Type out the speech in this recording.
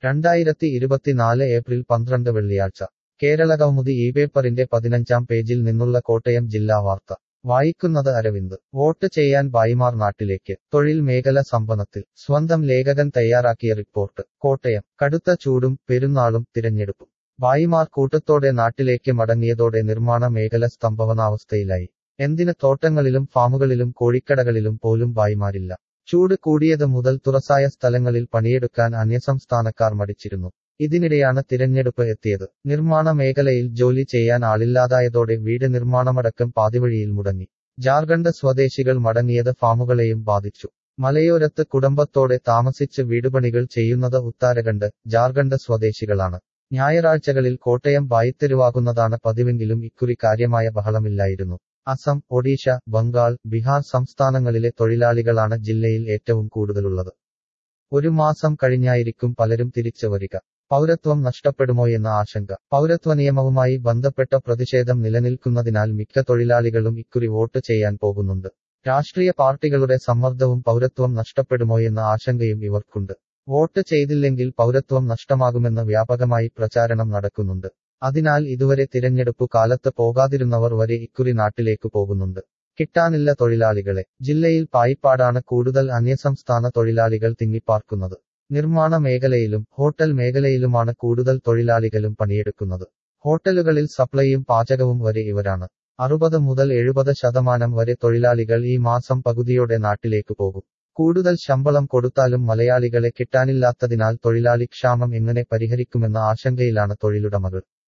രണ്ടായിരത്തി ഇരുപത്തിനാല് ഏപ്രിൽ പന്ത്രണ്ട് വെള്ളിയാഴ്ച കേരളകൗമുദി ഈ പേപ്പറിന്റെ പതിനഞ്ചാം പേജിൽ നിന്നുള്ള കോട്ടയം ജില്ലാ വാർത്ത വായിക്കുന്നത് അരവിന്ദ് വോട്ട് ചെയ്യാൻ ഭായിമാർ നാട്ടിലേക്ക് തൊഴിൽ മേഖല സമ്പന്നത്തിൽ സ്വന്തം ലേഖകൻ തയ്യാറാക്കിയ റിപ്പോർട്ട് കോട്ടയം കടുത്ത ചൂടും പെരുന്നാളും തിരഞ്ഞെടുപ്പും ഭായിമാർ കൂട്ടത്തോടെ നാട്ടിലേക്ക് മടങ്ങിയതോടെ നിർമ്മാണ മേഖല സ്തംഭവനാവസ്ഥയിലായി എന്തിന് തോട്ടങ്ങളിലും ഫാമുകളിലും കോഴിക്കടകളിലും പോലും ഭായിമാരില്ല ചൂട് കൂടിയത് മുതൽ തുറസായ സ്ഥലങ്ങളിൽ പണിയെടുക്കാൻ അന്യസംസ്ഥാനക്കാർ മടിച്ചിരുന്നു ഇതിനിടെയാണ് തിരഞ്ഞെടുപ്പ് എത്തിയത് നിർമ്മാണ മേഖലയിൽ ജോലി ചെയ്യാൻ ആളില്ലാതായതോടെ വീട് നിർമ്മാണമടക്കം പാതിവഴിയിൽ മുടങ്ങി ജാർഖണ്ഡ് സ്വദേശികൾ മടങ്ങിയത് ഫാമുകളെയും ബാധിച്ചു മലയോരത്ത് കുടുംബത്തോടെ താമസിച്ച് വീടുപണികൾ ചെയ്യുന്നത് ഉത്താരഖണ്ഡ് ജാർഖണ്ഡ് സ്വദേശികളാണ് ഞായറാഴ്ചകളിൽ കോട്ടയം ബായിത്തെരുവാകുന്നതാണ് പതിവെങ്കിലും ഇക്കുറി കാര്യമായ ബഹളമില്ലായിരുന്നു അസം ഒഡീഷ ബംഗാൾ ബീഹാർ സംസ്ഥാനങ്ങളിലെ തൊഴിലാളികളാണ് ജില്ലയിൽ ഏറ്റവും കൂടുതലുള്ളത് ഒരു മാസം കഴിഞ്ഞായിരിക്കും പലരും തിരിച്ചു വരിക പൗരത്വം നഷ്ടപ്പെടുമോയെന്ന ആശങ്ക പൗരത്വ നിയമവുമായി ബന്ധപ്പെട്ട പ്രതിഷേധം നിലനിൽക്കുന്നതിനാൽ മിക്ക തൊഴിലാളികളും ഇക്കുറി വോട്ട് ചെയ്യാൻ പോകുന്നുണ്ട് രാഷ്ട്രീയ പാർട്ടികളുടെ സമ്മർദ്ദവും പൗരത്വം നഷ്ടപ്പെടുമോയെന്ന ആശങ്കയും ഇവർക്കുണ്ട് വോട്ട് ചെയ്തില്ലെങ്കിൽ പൗരത്വം നഷ്ടമാകുമെന്ന് വ്യാപകമായി പ്രചാരണം നടക്കുന്നുണ്ട് അതിനാൽ ഇതുവരെ തിരഞ്ഞെടുപ്പു കാലത്ത് പോകാതിരുന്നവർ വരെ ഇക്കുറി നാട്ടിലേക്ക് പോകുന്നുണ്ട് കിട്ടാനില്ല തൊഴിലാളികളെ ജില്ലയിൽ പായിപ്പാടാണ് കൂടുതൽ അന്യസംസ്ഥാന തൊഴിലാളികൾ തിങ്ങിപ്പാർക്കുന്നത് നിർമ്മാണ മേഖലയിലും ഹോട്ടൽ മേഖലയിലുമാണ് കൂടുതൽ തൊഴിലാളികളും പണിയെടുക്കുന്നത് ഹോട്ടലുകളിൽ സപ്ലൈയും പാചകവും വരെ ഇവരാണ് അറുപത് മുതൽ എഴുപത് ശതമാനം വരെ തൊഴിലാളികൾ ഈ മാസം പകുതിയോടെ നാട്ടിലേക്ക് പോകും കൂടുതൽ ശമ്പളം കൊടുത്താലും മലയാളികളെ കിട്ടാനില്ലാത്തതിനാൽ തൊഴിലാളി ക്ഷാമം എങ്ങനെ പരിഹരിക്കുമെന്ന ആശങ്കയിലാണ് തൊഴിലുടമകൾ